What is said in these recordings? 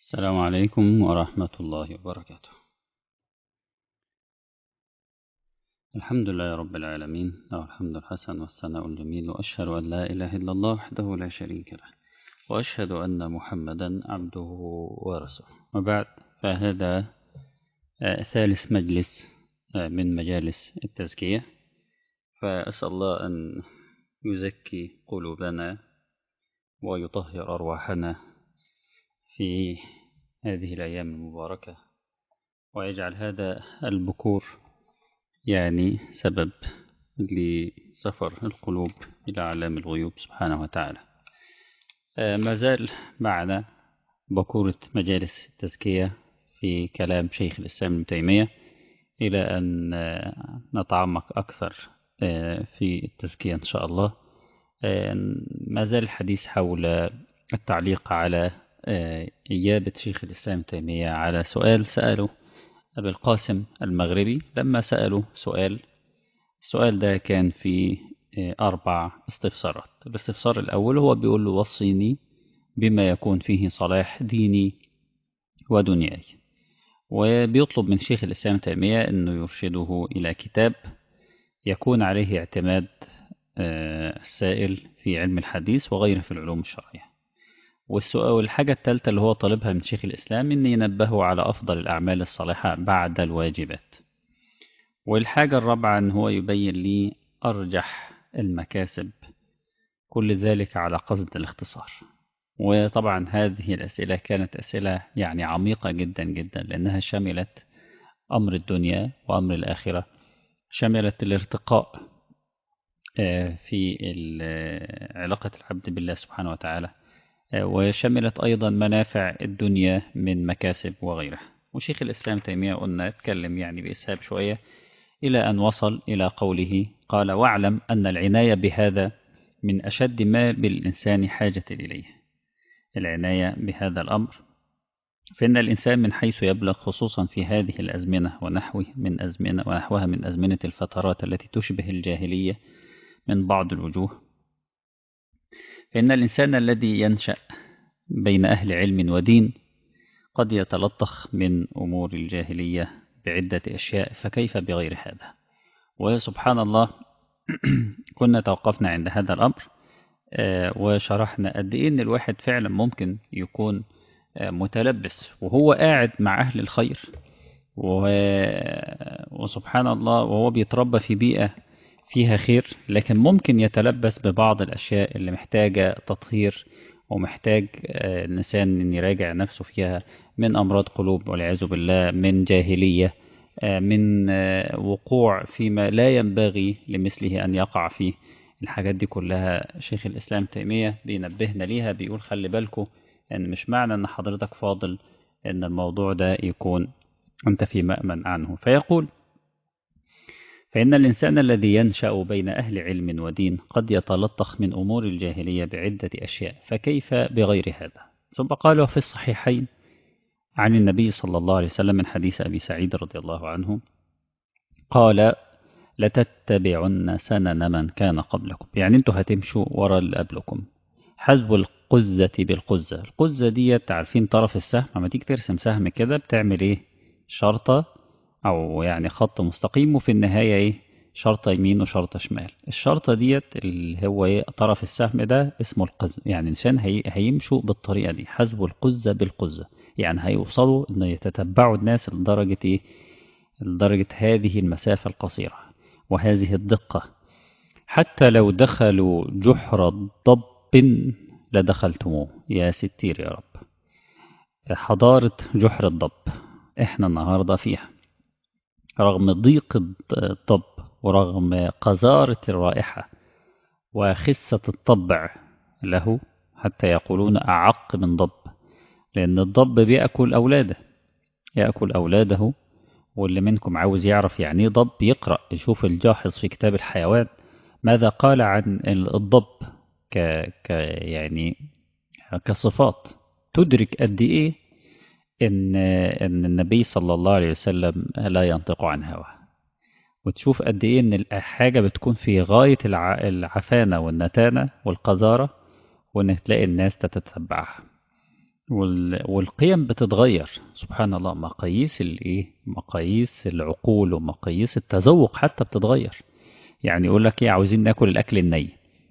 السلام عليكم ورحمة الله وبركاته الحمد لله رب العالمين له الحمد الحسن والثناء الجميل وأشهد أن لا إله إلا الله وحده لا شريك له وأشهد أن محمدا عبده ورسوله وبعد فهذا آه، ثالث مجلس آه، من مجالس التزكية فأسأل الله أن يزكي قلوبنا ويطهر أرواحنا في هذه الأيام المباركة ويجعل هذا البكور يعني سبب لسفر القلوب إلى علام الغيوب سبحانه وتعالى آه، ما زال معنا بكورة مجالس التزكية في كلام شيخ الإسلام ابن تيمية إلى أن آه، نتعمق أكثر آه، في التزكية إن شاء الله آه، ما زال الحديث حول التعليق على آه، إجابة شيخ الإسلام ابن تيمية على سؤال سأله أبي القاسم المغربي لما سأله سؤال السؤال ده كان في آه، أربع استفسارات الاستفسار الأول هو بيقول له وصيني بما يكون فيه صلاح ديني ودنياي وبيطلب من شيخ الإسلام ابن تيمية أنه يرشده إلى كتاب يكون عليه اعتماد آه، السائل في علم الحديث وغيره في العلوم الشرعية والسؤال والحاجة الثالثة اللي هو طالبها من شيخ الإسلام أن ينبهه على أفضل الأعمال الصالحة بعد الواجبات والحاجة الرابعة أن هو يبين لي أرجح المكاسب كل ذلك على قصد الاختصار وطبعا هذه الأسئلة كانت أسئلة يعني عميقة جدا جدا لأنها شملت أمر الدنيا وأمر الآخرة شملت الارتقاء آه، في ال- آه، علاقة العبد بالله سبحانه وتعالى آه، وشملت أيضا منافع الدنيا من مكاسب وغيرها وشيخ الإسلام تيمية قلنا اتكلم يعني بإسهاب شوية إلى أن وصل إلى قوله قال واعلم أن العناية بهذا من أشد ما بالإنسان حاجة إليه العناية بهذا الأمر فإن الإنسان من حيث يبلغ خصوصا في هذه الأزمنة ونحوه من أزمنة ونحوها من أزمنة الفترات التي تشبه الجاهلية من بعض الوجوه فإن الإنسان الذي ينشأ بين أهل علم ودين قد يتلطخ من أمور الجاهلية بعدة أشياء فكيف بغير هذا وسبحان الله كنا توقفنا عند هذا الأمر آه، وشرحنا قد إيه إن الواحد فعلا ممكن يكون آه، متلبس وهو قاعد مع أهل الخير و- وسبحان الله وهو بيتربى في بيئة فيها خير لكن ممكن يتلبس ببعض الأشياء اللي محتاجة تطهير ومحتاج آه، الإنسان أن يراجع نفسه فيها من أمراض قلوب والعياذ بالله من جاهلية آه، من آه، وقوع فيما لا ينبغي لمثله أن يقع فيه الحاجات دي كلها شيخ الإسلام تيمية بينبهنا ليها بيقول خلي بالكم أن مش معنى أن حضرتك فاضل أن الموضوع ده يكون أنت في مأمن عنه فيقول فإن الإنسان الذي ينشأ بين أهل علم ودين قد يتلطخ من أمور الجاهلية بعدة أشياء فكيف بغير هذا ثم قال في الصحيحين عن النبي صلى الله عليه وسلم من حديث أبي سعيد رضي الله عنه قال لتتبعن سنن من كان قبلكم يعني انتوا هتمشوا ورا اللي قبلكم حذو القزة بالقزة القزة دي عارفين طرف السهم لما تيجي ترسم سهم كده بتعمل ايه شرطة او يعني خط مستقيم وفي النهاية ايه شرطة يمين وشرطة شمال الشرطة ديت اللي هو ايه طرف السهم ده اسمه القز يعني الانسان هي هيمشوا بالطريقة دي حذو القزة بالقزة يعني هيوصلوا ان يتتبعوا الناس لدرجة ايه لدرجة هذه المسافة القصيرة وهذه الدقة حتى لو دخلوا جحر ضب لدخلتموه يا ستير يا رب حضارة جحر الضب احنا النهاردة فيها رغم ضيق الضب ورغم قذارة الرائحة وخسة الطبع له حتى يقولون أعق من ضب لأن الضب بيأكل أولاده يأكل أولاده واللي منكم عاوز يعرف يعني ايه ضب يقرأ يشوف الجاحظ في كتاب الحيوان ماذا قال عن الضب ك... ك يعني كصفات تدرك قد ايه ان ان النبي صلى الله عليه وسلم لا ينطق عن هواه وتشوف قد ايه ان الحاجه بتكون في غايه الع... العفانه والنتانه والقذاره وان تلاقي الناس تتتبعها والقيم بتتغير سبحان الله مقاييس الايه مقاييس العقول ومقاييس التذوق حتى بتتغير يعني يقول لك ايه عاوزين ناكل الاكل الني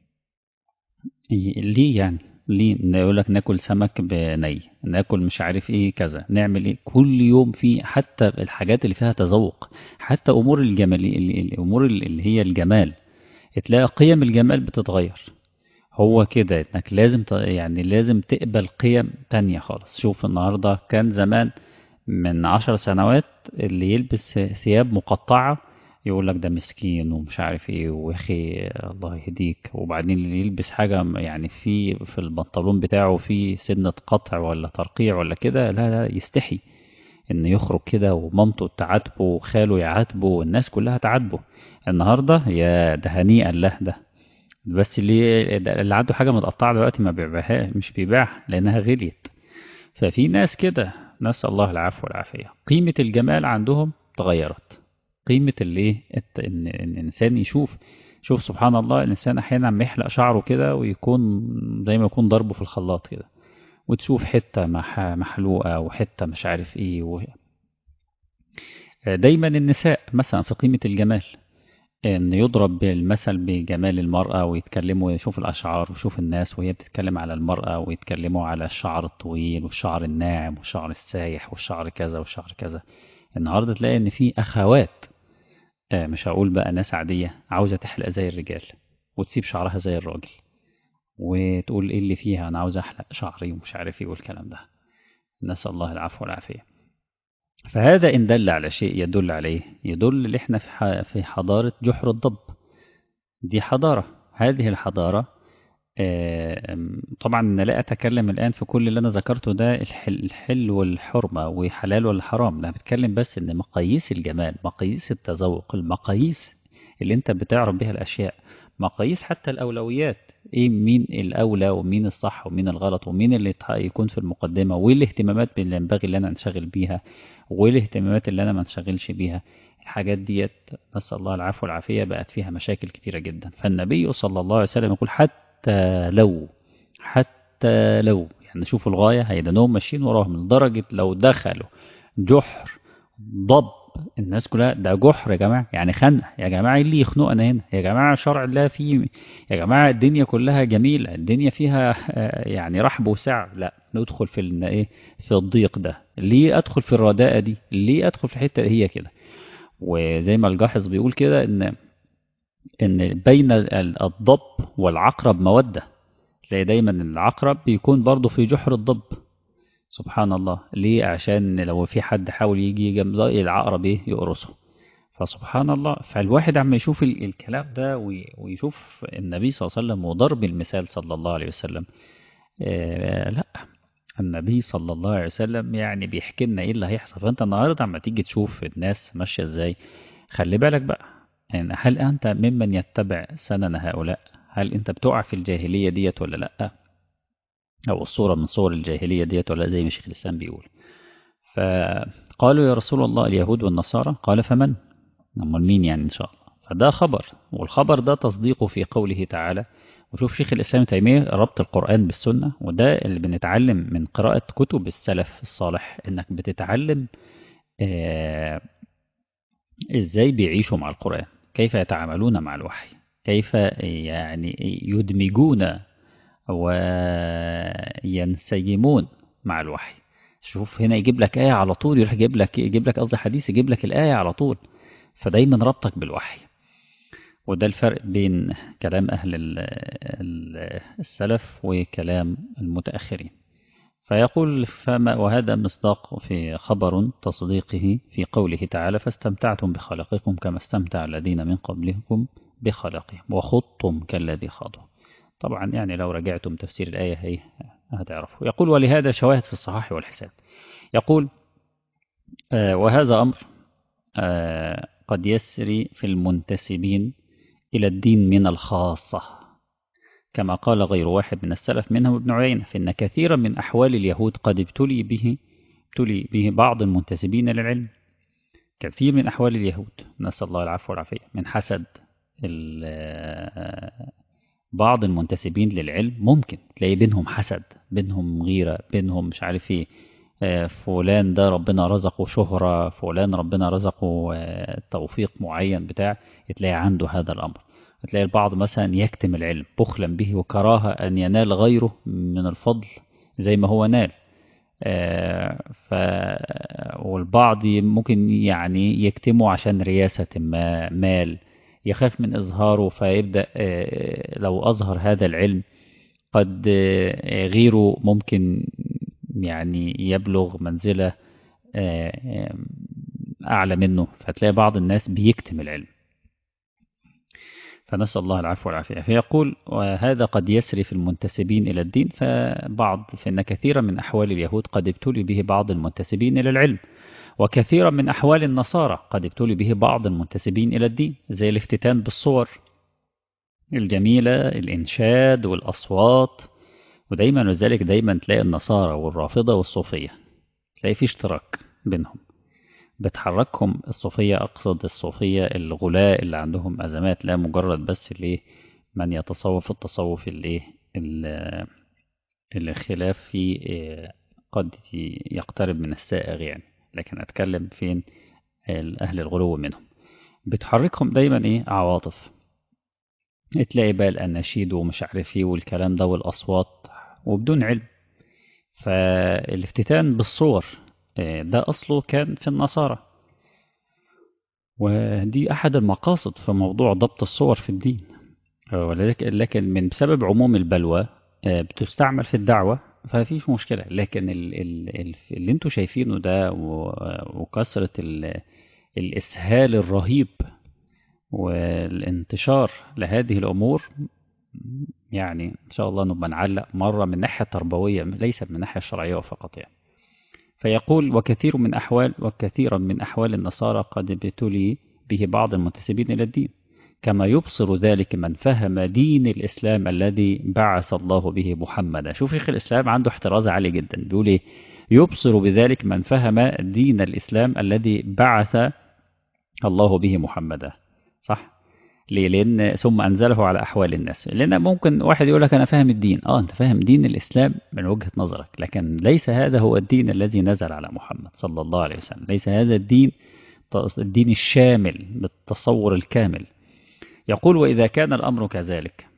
ليه يعني ليه يقول لك ناكل سمك بني ناكل مش عارف ايه كذا نعمل ايه كل يوم في حتى الحاجات اللي فيها تذوق حتى امور الجمال الامور اللي هي الجمال تلاقي قيم الجمال بتتغير هو كده انك لازم يعني لازم تقبل قيم تانية خالص شوف النهاردة كان زمان من عشر سنوات اللي يلبس ثياب مقطعة يقول لك ده مسكين ومش عارف ايه واخي الله يهديك وبعدين اللي يلبس حاجة يعني في في البنطلون بتاعه في سنة قطع ولا ترقيع ولا كده لا لا يستحي ان يخرج كده ومامته تعاتبه وخاله يعاتبه والناس كلها تعاتبه النهاردة يا ده هنيئا له ده بس اللي اللي عنده حاجة متقطعة دلوقتي ما بيبيعها مش بيبيعها لأنها غليت ففي ناس كده نسأل الله العفو والعافية قيمة الجمال عندهم تغيرت قيمة الايه ان الانسان يشوف شوف سبحان الله الانسان احيانا عم يحلق شعره كده ويكون زي ما يكون ضربه في الخلاط كده وتشوف حتة محلوقة وحتة مش عارف ايه و... دايما النساء مثلا في قيمة الجمال ان يضرب بالمثل بجمال المرأة ويتكلموا يشوف الأشعار ويشوف الناس وهي بتتكلم على المرأة ويتكلموا على الشعر الطويل والشعر الناعم والشعر السايح والشعر كذا والشعر كذا النهاردة تلاقي ان في أخوات مش هقول بقى ناس عادية عاوزة تحلق زي الرجال وتسيب شعرها زي الراجل وتقول ايه اللي فيها انا عاوز احلق شعري ومش عارف ايه والكلام ده نسأل الله العفو والعافية فهذا إن دل على شيء يدل عليه يدل اللي احنا في حضارة جحر الضب دي حضارة هذه الحضارة طبعا أنا لا أتكلم الآن في كل اللي أنا ذكرته ده الحل, الحل والحرمة وحلال والحرام أنا بتكلم بس إن مقاييس الجمال مقاييس التذوق المقاييس اللي أنت بتعرف بها الأشياء مقاييس حتى الأولويات إيه مين الأولى ومين الصح ومين الغلط ومين اللي يكون في المقدمة وإيه الاهتمامات اللي ينبغي اللي أنا أنشغل بيها وايه الاهتمامات اللي انا ما انشغلش بيها الحاجات ديت نسال الله العفو والعافيه بقت فيها مشاكل كتيره جدا فالنبي صلى الله عليه وسلم يقول حتى لو حتى لو يعني شوفوا الغايه هيدانهم ماشيين وراهم لدرجه لو دخلوا جحر ضب الناس كلها ده جحر يا جماعه يعني خنق يا جماعه اللي يخنقنا هنا يا جماعه شرع الله فيه يا جماعه الدنيا كلها جميله الدنيا فيها يعني رحب وسع لا ندخل في ايه في الضيق ده ليه ادخل في الرداءه دي ليه ادخل في الحته هي كده وزي ما الجاحظ بيقول كده ان ان بين الضب والعقرب موده تلاقي دايما العقرب بيكون برضه في جحر الضب سبحان الله ليه عشان لو في حد حاول يجي جنب العقرب ايه يقرصه فسبحان الله فالواحد عم يشوف الكلام ده ويشوف النبي صلى الله عليه وسلم وضرب المثال صلى الله عليه وسلم آه لا النبي صلى الله عليه وسلم يعني بيحكي لنا ايه اللي هيحصل فانت النهارده عم تيجي تشوف الناس ماشيه ازاي خلي بالك بقى يعني هل انت ممن يتبع سنن هؤلاء هل انت بتقع في الجاهليه ديت ولا لا او الصوره من صور الجاهليه ديت ولا زي ما شيخ الاسلام بيقول فقالوا يا رسول الله اليهود والنصارى قال فمن امال مين يعني ان شاء الله فده خبر والخبر ده تصديقه في قوله تعالى وشوف شيخ الإسلام تيمية ربط القرآن بالسنة وده اللي بنتعلم من قراءة كتب السلف الصالح إنك بتتعلم آه إزاي بيعيشوا مع القرآن كيف يتعاملون مع الوحي كيف يعني يدمجون وينسجمون مع الوحي شوف هنا يجيب لك آية على طول يروح يجيب لك يجيب لك قصدي حديث يجيب لك الآية على طول فدايما ربطك بالوحي وده الفرق بين كلام أهل السلف وكلام المتأخرين فيقول فما وهذا مصداق في خبر تصديقه في قوله تعالى فاستمتعتم بخلقكم كما استمتع الذين من قبلكم بخلقهم وخضتم كالذي خاضوا طبعا يعني لو رجعتم تفسير الآية هي هتعرفوا يقول ولهذا شواهد في الصحاح والحساب يقول آه وهذا أمر آه قد يسري في المنتسبين إلى الدين من الخاصة كما قال غير واحد من السلف منهم ابن عيينة فإن كثيرا من أحوال اليهود قد ابتلي به ابتلي به بعض المنتسبين للعلم كثير من أحوال اليهود نسأل الله العفو والعافية من حسد بعض المنتسبين للعلم ممكن تلاقي بينهم حسد بينهم غيرة بينهم مش عارف ايه آه، فلان ده ربنا رزقه شهرة فلان ربنا رزقه آه، توفيق معين بتاع تلاقي عنده هذا الأمر تلاقي البعض مثلا يكتم العلم بخلا به وكراهة أن ينال غيره من الفضل زي ما هو نال آه، ف والبعض ممكن يعني يكتمه عشان رياسة ما مال يخاف من إظهاره فيبدأ آه، لو أظهر هذا العلم قد آه، غيره ممكن يعني يبلغ منزلة آه، آه، أعلى منه فتلاقي بعض الناس بيكتم العلم فنسأل الله العفو والعافية فيقول وهذا قد يسري في المنتسبين إلى الدين فبعض فإن كثيرا من أحوال اليهود قد ابتلي به بعض المنتسبين إلى العلم وكثيرا من أحوال النصارى قد ابتلي به بعض المنتسبين إلى الدين زي الافتتان بالصور الجميلة الإنشاد والأصوات ودايما لذلك دايما تلاقي النصارى والرافضة والصوفية تلاقي في اشتراك بينهم بتحركهم الصوفية أقصد الصوفية الغلاء اللي عندهم أزمات لا مجرد بس ليه من يتصوف التصوف اللي ال- الخلاف فيه آه، قد يقترب من السائغ يعني لكن أتكلم فين أهل الغلو منهم بتحركهم دايما إيه عواطف تلاقي بقى الأناشيد ومش عارف ايه والكلام ده والأصوات وبدون علم فالافتتان بالصور آه، ده أصله كان في النصارى ودي أحد المقاصد في موضوع ضبط الصور في الدين آه، ولكن لكن من بسبب عموم البلوى آه، بتستعمل في الدعوة ففيش مشكلة لكن ال- ال- ال- اللي انتوا شايفينه ده و- وكثرة ال- الإسهال الرهيب والانتشار لهذه الأمور يعني إن شاء الله نبقى نعلق مرة من ناحية تربوية ليس من ناحية شرعية فقط يعني فيقول وكثير من أحوال وكثيرا من أحوال النصارى قد ابتلي به بعض المنتسبين إلى الدين كما يبصر ذلك من فهم دين الإسلام الذي بعث الله به محمدا شوف شيخ الإسلام عنده احتراز عالي جدا بيقول إيه يبصر بذلك من فهم دين الإسلام الذي بعث الله به محمدا صح ليه لأن ثم أنزله على أحوال الناس لأن ممكن واحد يقول لك أنا فاهم الدين آه أنت فاهم دين الإسلام من وجهة نظرك لكن ليس هذا هو الدين الذي نزل على محمد صلى الله عليه وسلم ليس هذا الدين الدين الشامل بالتصور الكامل يقول وإذا كان الأمر كذلك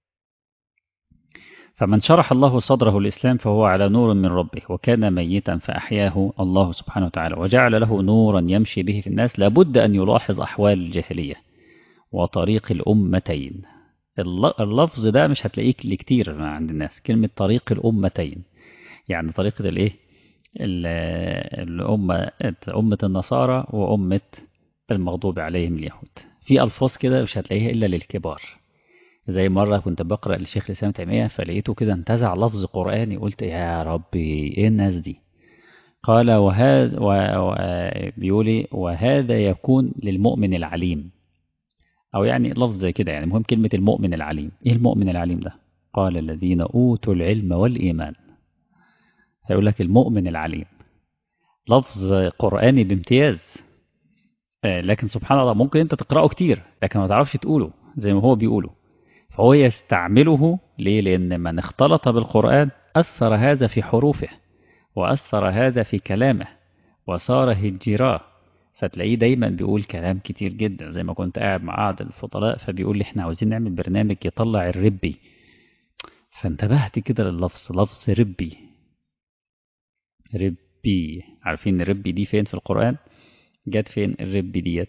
فمن شرح الله صدره الإسلام فهو على نور من ربه وكان ميتا فأحياه الله سبحانه وتعالى وجعل له نورا يمشي به في الناس لابد أن يلاحظ أحوال الجاهلية وطريق الأمتين اللفظ ده مش هتلاقيه كتير عند الناس كلمة طريق الأمتين يعني طريقة الإيه الأمة أمة النصارى وأمة المغضوب عليهم اليهود في ألفاظ كده مش هتلاقيها إلا للكبار زي مرة كنت بقرأ للشيخ الإسلام تيمية فلقيته كده انتزع لفظ قرآني قلت يا ربي إيه الناس دي قال وهذا و... بيقولي وهذا يكون للمؤمن العليم أو يعني لفظ زي كده يعني مهم كلمة المؤمن العليم إيه المؤمن العليم ده قال الذين أوتوا العلم والإيمان هيقول لك المؤمن العليم لفظ قرآني بامتياز لكن سبحان الله ممكن أنت تقرأه كتير لكن ما تعرفش تقوله زي ما هو بيقوله فهو يستعمله ليه لأن من اختلط بالقرآن أثر هذا في حروفه وأثر هذا في كلامه وصار هجراه فتلاقيه دايما بيقول كلام كتير جدا زي ما كنت قاعد مع قعد الفضلاء فبيقول لي احنا عاوزين نعمل برنامج يطلع الربي فانتبهت كده لللفظ لفظ ربي ربي عارفين ربي دي فين في القرآن جت فين الربي ديت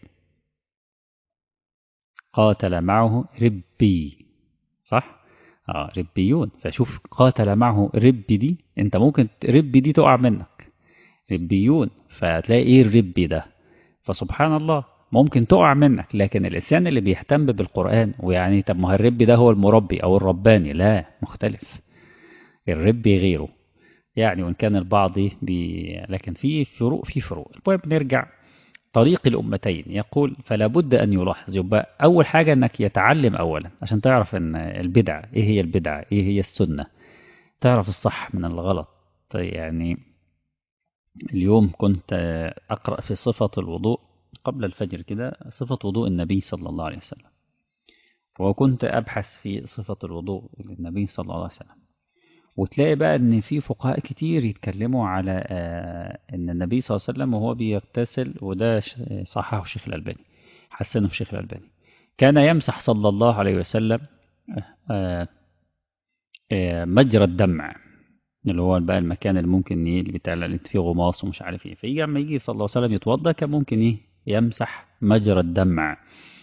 قاتل معه ربي صح اه ربيون فشوف قاتل معه ربي دي انت ممكن ربي دي تقع منك ربيون فتلاقي ايه الربي ده فسبحان الله ممكن تقع منك لكن الإنسان اللي بيهتم بالقرآن ويعني طب ما الربي ده هو المربي أو الرباني لا مختلف الربي غيره يعني وإن كان البعض بي لكن في فروق في فروق المهم نرجع طريق الأمتين يقول فلا بد أن يلاحظ يبقى أول حاجة أنك يتعلم أولا عشان تعرف أن البدعة إيه هي البدعة إيه هي السنة تعرف الصح من الغلط يعني اليوم كنت أقرأ في صفة الوضوء قبل الفجر كده صفة وضوء النبي صلى الله عليه وسلم وكنت أبحث في صفة الوضوء للنبي صلى الله عليه وسلم وتلاقي بقى ان في فقهاء كتير يتكلموا على آه، ان النبي صلى الله عليه وسلم وهو بيغتسل وده ش- صححه الشيخ الألباني حسنه الشيخ الألباني كان يمسح صلى الله عليه وسلم آه، آه، مجرى الدمع اللي هو بقى المكان اللي ممكن ايه اللي بتاع اللي فيه غماص ومش عارف ايه فيجي اما يجي صلى الله عليه وسلم يتوضا كان ممكن ايه يمسح مجرى الدمع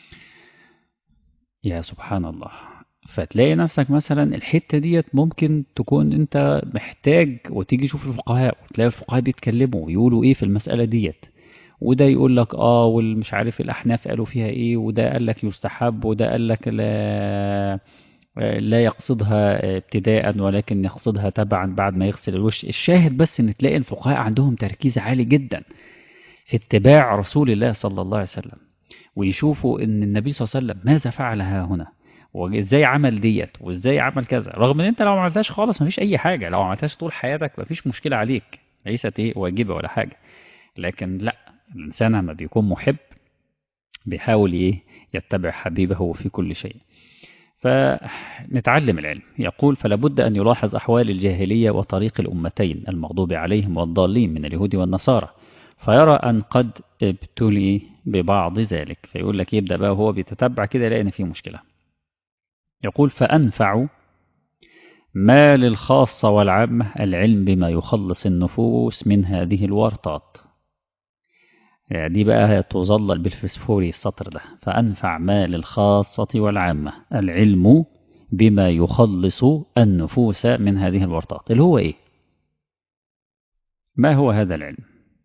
يا سبحان الله فتلاقي نفسك مثلا الحتة ديت ممكن تكون انت محتاج وتيجي تشوف الفقهاء وتلاقي الفقهاء بيتكلموا ويقولوا ايه في المسألة ديت وده يقول لك اه والمش عارف الاحناف قالوا فيها ايه وده قال لك يستحب وده قال لك لا لا يقصدها ابتداء ولكن يقصدها تبعا بعد ما يغسل الوش الشاهد بس ان تلاقي الفقهاء عندهم تركيز عالي جدا في اتباع رسول الله صلى الله عليه وسلم ويشوفوا ان النبي صلى الله عليه وسلم ماذا فعل ها هنا وازاي عمل ديت وازاي عمل كذا رغم ان انت لو ما عملتهاش خالص مفيش اي حاجه لو ما عملتهاش طول حياتك مفيش مشكله عليك ليست ايه واجبه ولا حاجه لكن لا الانسان لما بيكون محب بيحاول ايه يتبع حبيبه في كل شيء فنتعلم العلم يقول فلا بد أن يلاحظ أحوال الجاهلية وطريق الأمتين المغضوب عليهم والضالين من اليهود والنصارى فيرى أن قد ابتلي ببعض ذلك فيقول لك يبدأ بقى وهو بيتتبع كده يلاقي إن في مشكلة يقول فأنفع ما للخاصة والعامة العلم بما يخلص النفوس من هذه الورطات يعني دي بقى تظلل بالفسفوري السطر ده فأنفع ما للخاصة والعامة العلم بما يخلص النفوس من هذه الورطات اللي هو إيه ما هو هذا العلم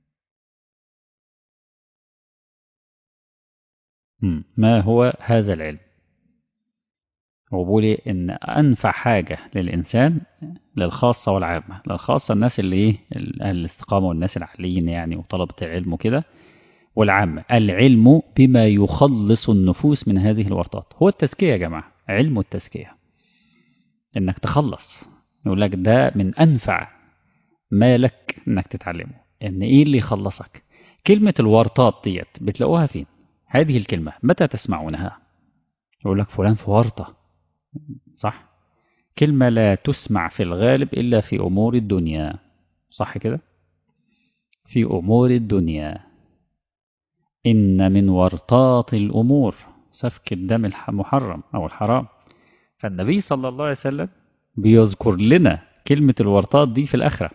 مم. ما هو هذا العلم هو بيقول إيه؟ ان انفع حاجه للانسان للخاصه والعامه للخاصه الناس اللي ايه اهل الاستقامه والناس العاليين يعني وطلبه العلم وكده والعامه العلم بما يخلص النفوس من هذه الورطات هو التزكيه يا جماعه علم التزكيه انك تخلص يقول لك ده من انفع ما لك انك تتعلمه ان ايه اللي يخلصك كلمه الورطات ديت بتلاقوها فين هذه الكلمه متى تسمعونها يقول لك فلان في ورطه صح كلمة لا تسمع في الغالب إلا في أمور الدنيا صح كده في أمور الدنيا إن من ورطات الأمور سفك الدم المحرم أو الحرام فالنبي صلى الله عليه وسلم بيذكر لنا كلمة الورطات دي في الآخرة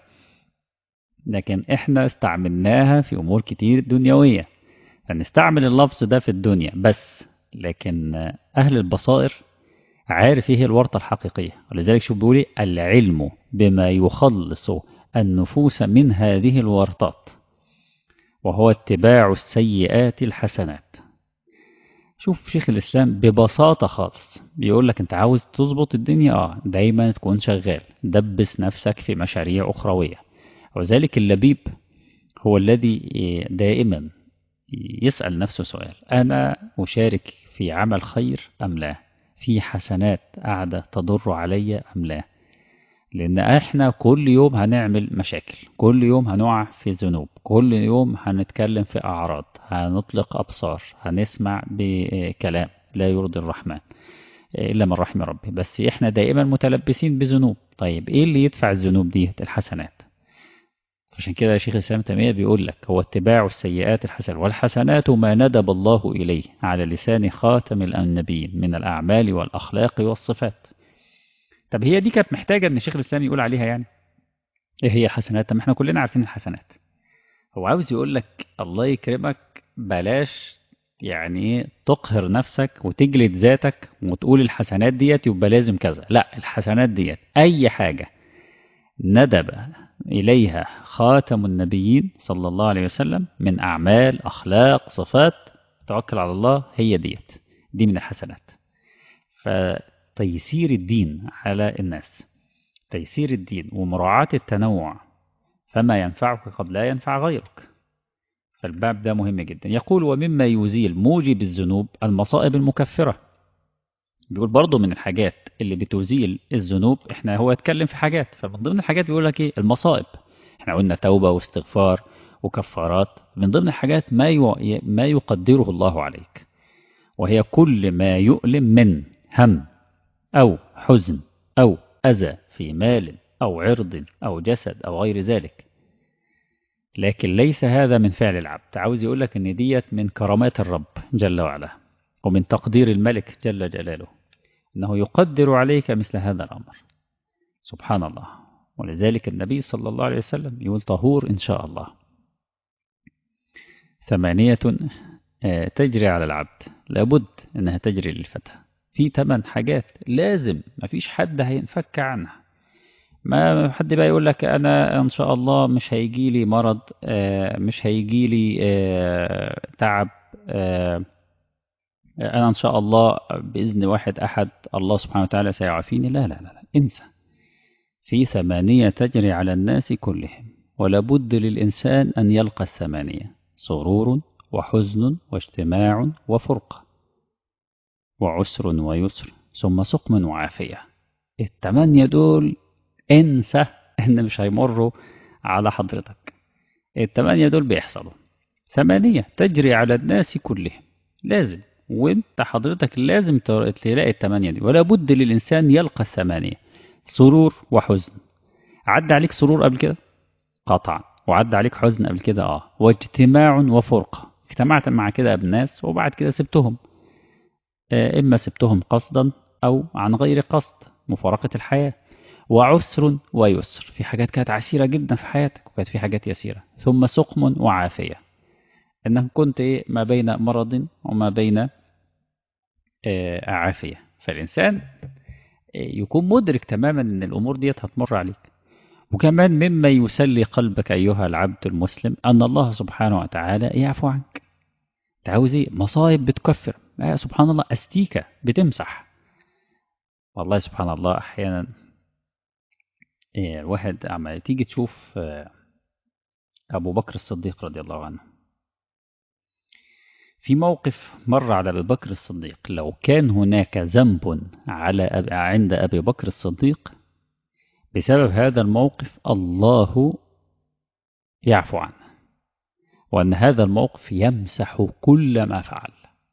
لكن إحنا استعملناها في أمور كتير دنيوية فنستعمل اللفظ ده في الدنيا بس لكن أهل البصائر عارف ايه الورطة الحقيقية ولذلك شوف بيقول إيه؟ العلم بما يخلص النفوس من هذه الورطات وهو اتباع السيئات الحسنات شوف شيخ الإسلام ببساطة خالص بيقول لك أنت عاوز تظبط الدنيا آه دايما تكون شغال دبس نفسك في مشاريع أخروية وذلك اللبيب هو الذي دائما يسأل نفسه سؤال أنا أشارك في عمل خير أم لا في حسنات قاعدة تضر علي أم لا لأن إحنا كل يوم هنعمل مشاكل كل يوم هنقع في ذنوب كل يوم هنتكلم في أعراض هنطلق أبصار هنسمع بكلام لا يرضي الرحمن إلا من رحم ربي بس إحنا دائما متلبسين بذنوب طيب إيه اللي يدفع الذنوب دي الحسنات عشان كده شيخ الإسلام تيمية بيقول لك هو اتباع السيئات الحسنة والحسنات ما ندب الله إليه على لسان خاتم النبيين من الأعمال والأخلاق والصفات طب هي دي كانت محتاجة إن شيخ الإسلام يقول عليها يعني إيه هي الحسنات طب احنا كلنا عارفين الحسنات هو عاوز يقول لك الله يكرمك بلاش يعني تقهر نفسك وتجلد ذاتك وتقول الحسنات ديت يبقى لازم كذا لا الحسنات ديت أي حاجة ندب إليها خاتم النبيين صلى الله عليه وسلم من أعمال أخلاق صفات توكل على الله هي ديت دي من الحسنات فتيسير الدين على الناس تيسير الدين ومراعاة التنوع فما ينفعك قد لا ينفع غيرك فالباب ده مهم جدا يقول ومما يزيل موجب الذنوب المصائب المكفرة بيقول برضه من الحاجات اللي بتزيل الذنوب احنا هو اتكلم في حاجات فمن ضمن الحاجات بيقول لك ايه المصائب احنا قلنا توبة واستغفار وكفارات من ضمن الحاجات ما ما يقدره الله عليك وهي كل ما يؤلم من هم أو حزن أو أذى في مال أو عرض أو جسد أو غير ذلك لكن ليس هذا من فعل العبد عاوز يقول لك ان ديت من كرامات الرب جل وعلا ومن تقدير الملك جل جلاله انه يقدر عليك مثل هذا الامر سبحان الله ولذلك النبي صلى الله عليه وسلم يقول طهور ان شاء الله ثمانية تجري على العبد لابد انها تجري للفتى في ثمان حاجات لازم ما فيش حد هينفك عنها ما حد بقى يقول لك انا ان شاء الله مش هيجي لي مرض مش هيجي لي تعب انا ان شاء الله باذن واحد احد الله سبحانه وتعالى سيعافيني لا لا لا, لا. انسى في ثمانية تجري على الناس كلهم ولا بد للإنسان أن يلقى الثمانية سرور وحزن واجتماع وفرقة وعسر ويسر ثم سقم وعافية الثمانية دول انسى ان مش هيمروا على حضرتك الثمانية دول بيحصلوا ثمانية تجري على الناس كلهم لازم وانت حضرتك لازم تلاقي الثمانية دي ولا بد للإنسان يلقى الثمانية سرور وحزن عدى عليك سرور قبل كده قطعا وعدى عليك حزن قبل كده اه واجتماع وفرقة اجتمعت مع كده بناس وبعد كده سبتهم آه إما سبتهم قصدا أو عن غير قصد مفارقة الحياة وعسر ويسر في حاجات كانت عسيرة جدا في حياتك وكانت في حاجات يسيرة ثم سقم وعافية انك كنت إيه ما بين مرض وما بين آه عافية فالإنسان يكون مدرك تماما ان الأمور ديت هتمر عليك وكمان مما يسلي قلبك أيها العبد المسلم أن الله سبحانه وتعالى يعفو عنك تعوز ايه مصايب بتكفر آه سبحان الله أستيكة بتمسح والله سبحان الله أحيانا الواحد عما تيجي تشوف أبو بكر الصديق رضي الله عنه في موقف مر على أبي بكر الصديق لو كان هناك ذنب على أب... عند أبي بكر الصديق بسبب هذا الموقف الله يعفو عنه وأن هذا الموقف يمسح كل ما فعل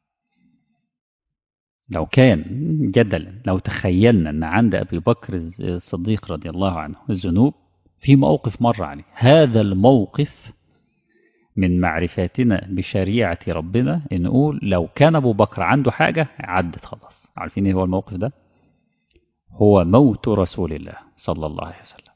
لو كان جدلا لو تخيلنا أن عند أبي بكر الصديق رضي الله عنه الذنوب في موقف مر عليه هذا الموقف من معرفتنا بشريعة ربنا نقول لو كان أبو بكر عنده حاجة عدت خلاص عارفين ايه هو الموقف ده هو موت رسول الله صلى الله عليه وسلم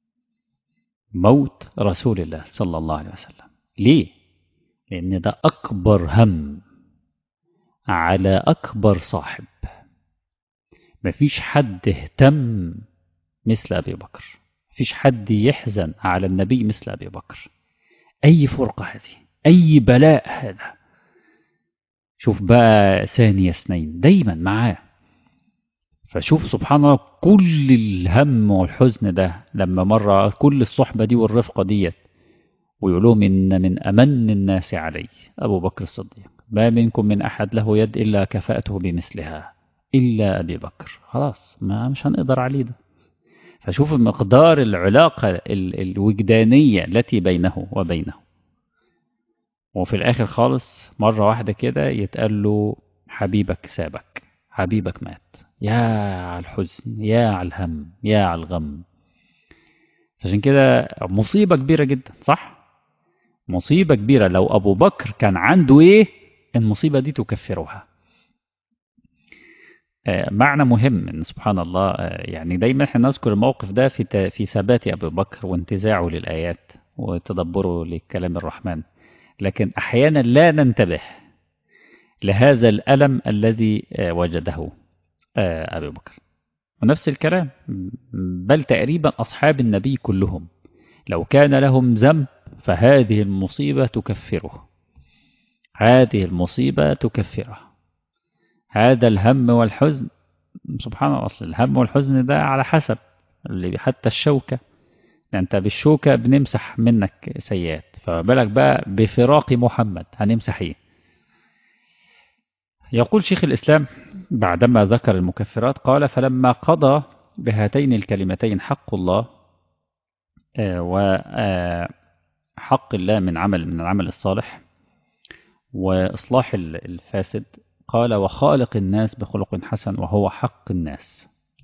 موت رسول الله صلى الله عليه وسلم ليه لأن ده أكبر هم على أكبر صاحب مفيش حد اهتم مثل أبي بكر مفيش حد يحزن على النبي مثل أبي بكر أي فرقة هذه أي بلاء هذا شوف بقى ثاني اثنين دايما معاه فشوف سبحان الله كل الهم والحزن ده لما مر كل الصحبة دي والرفقة ديت ويقولون إن من أمن الناس علي أبو بكر الصديق ما منكم من أحد له يد إلا كفأته بمثلها إلا أبي بكر خلاص ما مش هنقدر عليه ده فشوف مقدار العلاقة الوجدانية التي بينه وبينه وفي الآخر خالص مرة واحدة كده يتقال له حبيبك سابك حبيبك مات يا على الحزن يا على الهم يا على الغم عشان كده مصيبة كبيرة جدا صح مصيبة كبيرة لو أبو بكر كان عنده إيه المصيبة دي تكفرها معنى مهم ان سبحان الله يعني دايما احنا نذكر الموقف ده في في ثبات ابي بكر وانتزاعه للايات وتدبره لكلام الرحمن لكن احيانا لا ننتبه لهذا الالم الذي وجده ابي بكر ونفس الكلام بل تقريبا اصحاب النبي كلهم لو كان لهم ذنب فهذه المصيبه تكفره هذه المصيبه تكفره هذا الهم والحزن سبحان الله أصل الهم والحزن ده على حسب اللي حتى الشوكة أنت بالشوكة بنمسح منك سيئات فبالك بقى بفراق محمد هنمسح ايه يقول شيخ الإسلام بعدما ذكر المكفرات قال فلما قضى بهاتين الكلمتين حق الله وحق الله من عمل من العمل الصالح وإصلاح الفاسد قال وخالق الناس بخلق حسن وهو حق الناس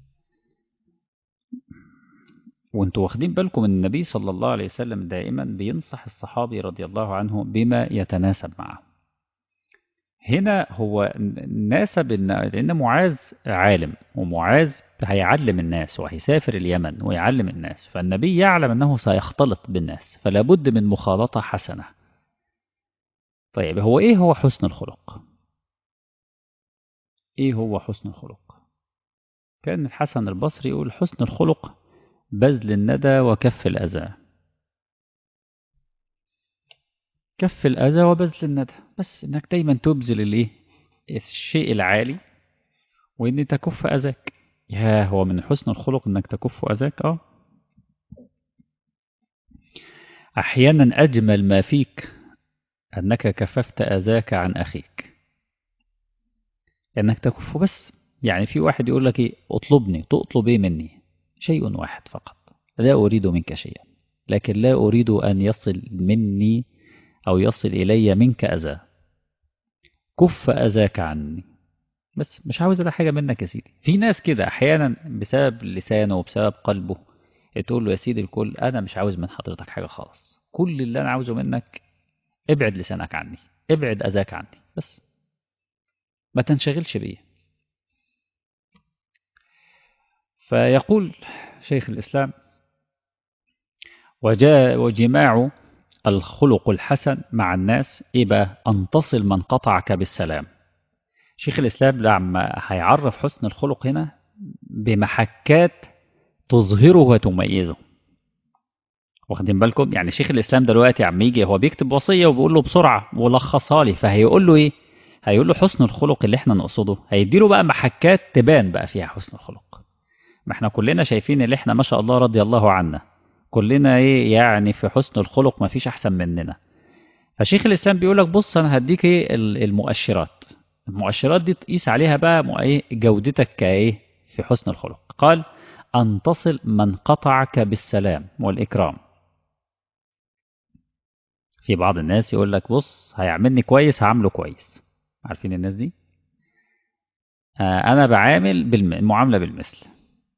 وانتوا واخدين بالكم ان النبي صلى الله عليه وسلم دائما بينصح الصحابي رضي الله عنه بما يتناسب معه هنا هو ناسب ان لان معاذ عالم ومعاذ هيعلم الناس وهيسافر اليمن ويعلم الناس فالنبي يعلم انه سيختلط بالناس فلا بد من مخالطه حسنه طيب هو ايه هو حسن الخلق ايه هو حسن الخلق كان الحسن البصري يقول حسن الخلق بذل الندى وكف الأذى كف الأذى وبذل الندى بس إنك دايما تبذل الإيه الشيء العالي وإن تكف أذاك يا هو من حسن الخلق إنك تكف أذاك آه أحيانا أجمل ما فيك أنك كففت أذاك عن أخيك إنك تكف بس يعني في واحد يقول لك إيه اطلبني تطلب إيه مني شيء واحد فقط لا أريد منك شيئا لكن لا أريد أن يصل مني أو يصل إلي منك أذى كف أذاك عني بس مش عاوز ولا حاجة منك يا سيدي في ناس كده أحيانا بسبب لسانه وبسبب قلبه تقول له يا سيدي الكل أنا مش عاوز من حضرتك حاجة خالص كل اللي أنا عاوزه منك ابعد لسانك عني ابعد أذاك عني بس ما تنشغلش بيه فيقول شيخ الإسلام وجاء وجماع الخلق الحسن مع الناس إيه بقى أن تصل من قطعك بالسلام شيخ الإسلام لما هيعرف حسن الخلق هنا بمحكات تظهره وتميزه واخدين بالكم يعني شيخ الإسلام دلوقتي عم يجي هو بيكتب وصية وبيقول له بسرعة ولخصها لي فهيقول له إيه هيقول له حسن الخلق اللي احنا نقصده هيديله بقى محكات تبان بقى فيها حسن الخلق ما احنا كلنا شايفين اللي احنا ما شاء الله رضي الله عنا كلنا ايه يعني في حسن الخلق ما فيش احسن مننا فشيخ الاسلام بيقول لك بص انا هديك ايه المؤشرات المؤشرات دي تقيس عليها بقى ايه جودتك كايه في حسن الخلق قال ان تصل من قطعك بالسلام والاكرام في بعض الناس يقول لك بص هيعملني كويس هعمله كويس عارفين الناس دي آه انا بعامل بالمعامله بالمثل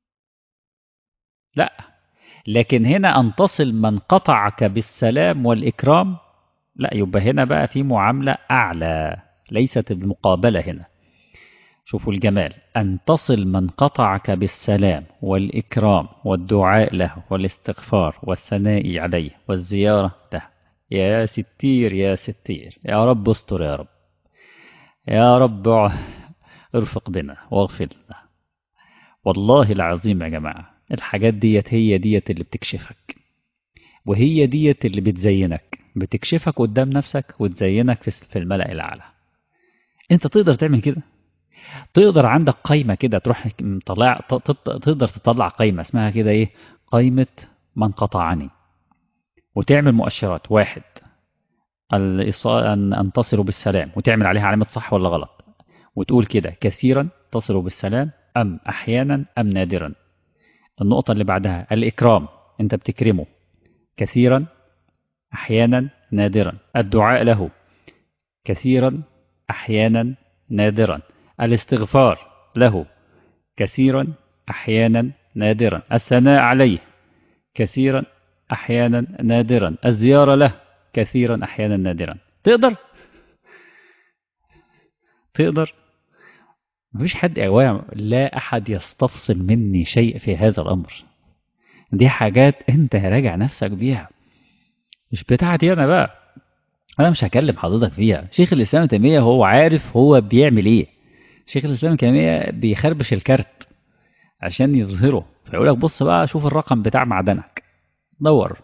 لا لكن هنا أن تصل من قطعك بالسلام والإكرام لا يبقى هنا بقى في معاملة أعلى ليست المقابلة هنا شوفوا الجمال أن تصل من قطعك بالسلام والإكرام والدعاء له والاستغفار والثناء عليه والزيارة له يا ستير يا ستير يا رب استر يا رب يا رب ارفق بنا واغفر لنا والله العظيم يا جماعه الحاجات ديت هي ديت اللي بتكشفك وهي ديت اللي بتزينك بتكشفك قدام نفسك وتزينك في الملأ الأعلى انت تقدر تعمل كده تقدر عندك قايمة كده تروح طلع تقدر تطلع قايمة اسمها كده ايه قايمة من قطعني وتعمل مؤشرات واحد أن أن تصلوا بالسلام وتعمل عليها علامة صح ولا غلط وتقول كده كثيرا تصلوا بالسلام أم أحيانا أم نادرا النقطة اللي بعدها الإكرام أنت بتكرمه كثيرا أحيانا نادرا الدعاء له كثيرا أحيانا نادرا الاستغفار له كثيرا أحيانا نادرا الثناء عليه كثيرا أحيانا نادرا الزيارة له كثيرا أحيانا نادرا تقدر تقدر مفيش حد أوام لا أحد يستفصل مني شيء في هذا الأمر دي حاجات أنت راجع نفسك بيها مش بتاعتي أنا بقى أنا مش هكلم حضرتك فيها شيخ الإسلام تيمية هو عارف هو بيعمل إيه شيخ الإسلام تيمية بيخربش الكارت عشان يظهره فيقول لك بص بقى شوف الرقم بتاع معدنك دور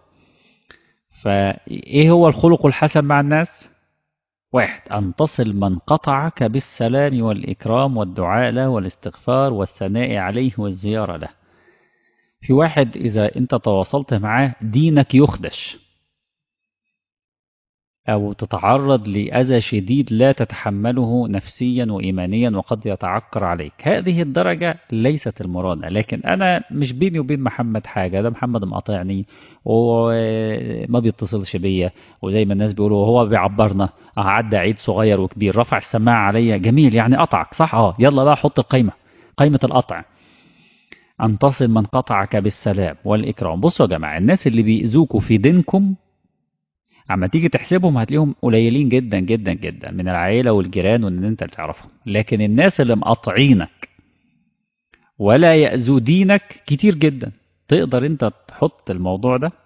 فإيه هو الخلق الحسن مع الناس واحد أن تصل من قطعك بالسلام والإكرام والدعاء له والاستغفار والثناء عليه والزيارة له في واحد إذا أنت تواصلت معاه دينك يخدش أو تتعرض لأذى شديد لا تتحمله نفسيا وإيمانيا وقد يتعكر عليك هذه الدرجة ليست المرادة لكن أنا مش بيني وبين محمد حاجة ده محمد مقاطعني وما بيتصلش بيا وزي ما الناس بيقولوا هو بيعبرنا عدى عيد صغير وكبير رفع السماعة عليا جميل يعني قطعك صح اه يلا بقى حط القايمة قايمة القطع أن تصل من قطعك بالسلام والإكرام بصوا يا جماعة الناس اللي بيأذوكوا في دينكم اما تيجي تحسبهم هتلاقيهم قليلين جدا جدا جدا من العائله والجيران وان انت اللي تعرفهم لكن الناس اللي مقاطعينك ولا يأذوا دينك كتير جدا تقدر انت تحط الموضوع ده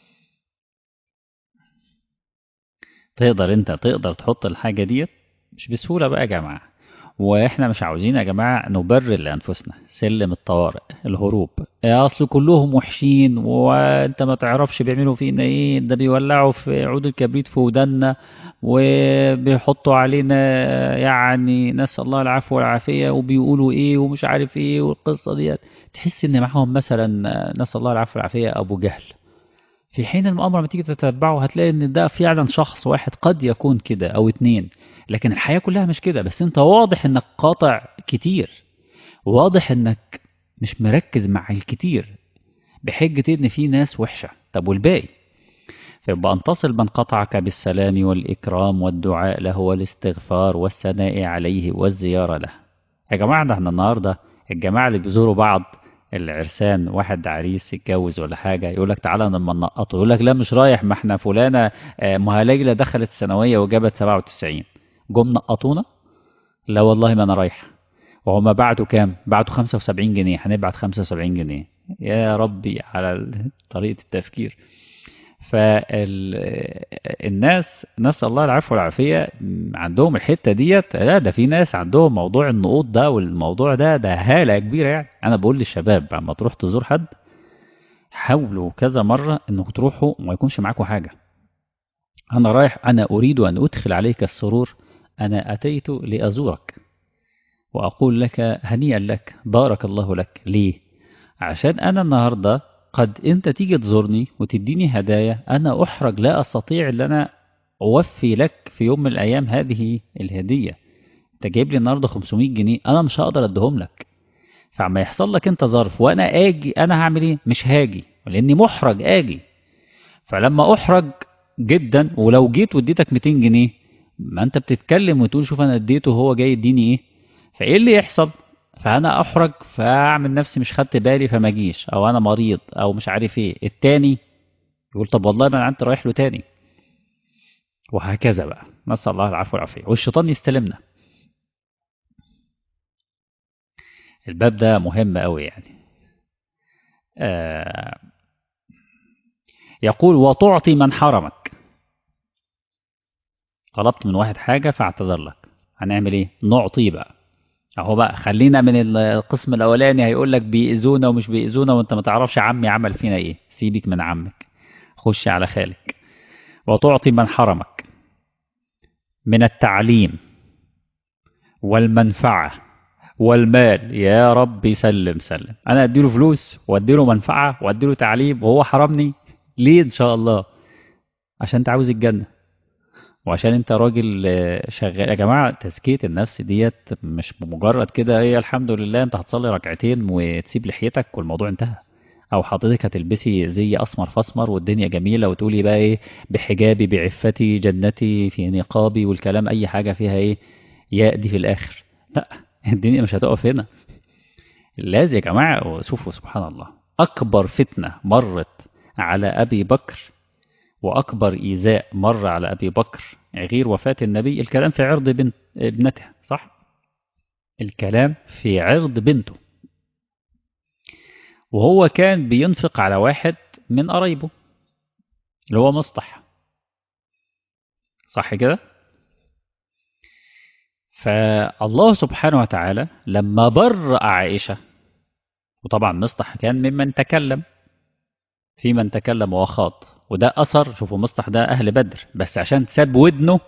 تقدر انت تقدر تحط الحاجه ديت مش بسهوله بقى يا جماعه واحنا مش عاوزين يا جماعه نبرر لانفسنا سلم الطوارئ الهروب اصل كلهم وحشين وانت ما تعرفش بيعملوا فينا ايه ده بيولعوا في عود الكبريت في ودنا وبيحطوا علينا يعني نسال الله العفو والعافيه وبيقولوا ايه ومش عارف ايه والقصه ديت تحس ان معاهم مثلا نسال الله العفو والعافيه ابو جهل في حين الامر لما تيجي تتبعه هتلاقي ان ده فعلا شخص واحد قد يكون كده او اتنين لكن الحياة كلها مش كده بس انت واضح انك قاطع كتير واضح انك مش مركز مع الكتير بحجة ان في ناس وحشة طب والباقي فيبقى ان تصل من قطعك بالسلام والإكرام والدعاء له والاستغفار والثناء عليه والزيارة له يا جماعة ده احنا النهاردة الجماعة اللي بيزوروا بعض العرسان واحد عريس يتجوز ولا حاجة يقول لك تعالى لما ننقطه يقول لك لا مش رايح ما احنا فلانة ما ليلى دخلت ثانوية وجابت 97 جم نقطونا لا والله ما انا رايح وهما بعتوا كام بعتوا 75 جنيه هنبعت 75 جنيه يا ربي على طريقة التفكير فالناس نسأل الله العفو والعافية عندهم الحتة ديت لا ده في ناس عندهم موضوع النقوط ده والموضوع ده ده هالة كبيرة يعني أنا بقول للشباب لما تروح تزور حد حاولوا كذا مرة إنكم تروحوا وما يكونش معاكم حاجة أنا رايح أنا أريد أن أدخل عليك السرور أنا أتيت لأزورك وأقول لك هنيئا لك بارك الله لك ليه عشان أنا النهاردة قد أنت تيجي تزورني وتديني هدايا أنا أحرج لا أستطيع أن أنا أوفي لك في يوم من الأيام هذه الهدية أنت جايب لي النهاردة 500 جنيه أنا مش هقدر أديهم لك فعما يحصل لك أنت ظرف وأنا آجي أنا هعمل إيه مش هاجي لأني محرج آجي فلما أحرج جدا ولو جيت واديتك 200 جنيه ما انت بتتكلم وتقول شوف انا اديته وهو جاي يديني ايه فايه اللي يحصل فانا احرج فاعمل نفسي مش خدت بالي فما اجيش او انا مريض او مش عارف ايه التاني يقول طب والله ما انا انت رايح له تاني وهكذا بقى نسال الله العفو والعافيه والشيطان يستلمنا الباب ده مهم قوي يعني آه يقول وتعطي من حرمك طلبت من واحد حاجة فاعتذر لك هنعمل ايه نعطيه بقى اهو بقى خلينا من القسم الاولاني هيقول لك بيأذونا ومش بيأذونا وانت ما تعرفش عمي عمل فينا ايه سيبك من عمك خش على خالك وتعطي من حرمك من التعليم والمنفعة والمال يا رب سلم سلم انا اديله فلوس واديله منفعة واديله تعليم وهو حرمني ليه ان شاء الله عشان انت عاوز الجنة وعشان انت راجل شغال يا جماعة تزكية النفس ديت مش بمجرد كده ايه الحمد لله انت هتصلي ركعتين وتسيب لحيتك والموضوع انتهى او حضرتك هتلبسي زي اسمر فاسمر والدنيا جميلة وتقولي بقى ايه بحجابي بعفتي جنتي في نقابي والكلام اي حاجة فيها ايه ياء دي في الاخر لا الدنيا مش هتقف هنا لازم يا جماعة شوفوا سبحان الله اكبر فتنة مرت على ابي بكر وأكبر إيذاء مر على أبي بكر غير وفاة النبي الكلام في عرض بنت ابنته صح؟ الكلام في عرض بنته وهو كان بينفق على واحد من قرايبه اللي هو مصطح صح كده؟ فالله سبحانه وتعالى لما بر عائشة وطبعا مصطح كان ممن تكلم في من تكلم وخاض وده أثر شوفوا مصطح ده أهل بدر بس عشان ساب ودنه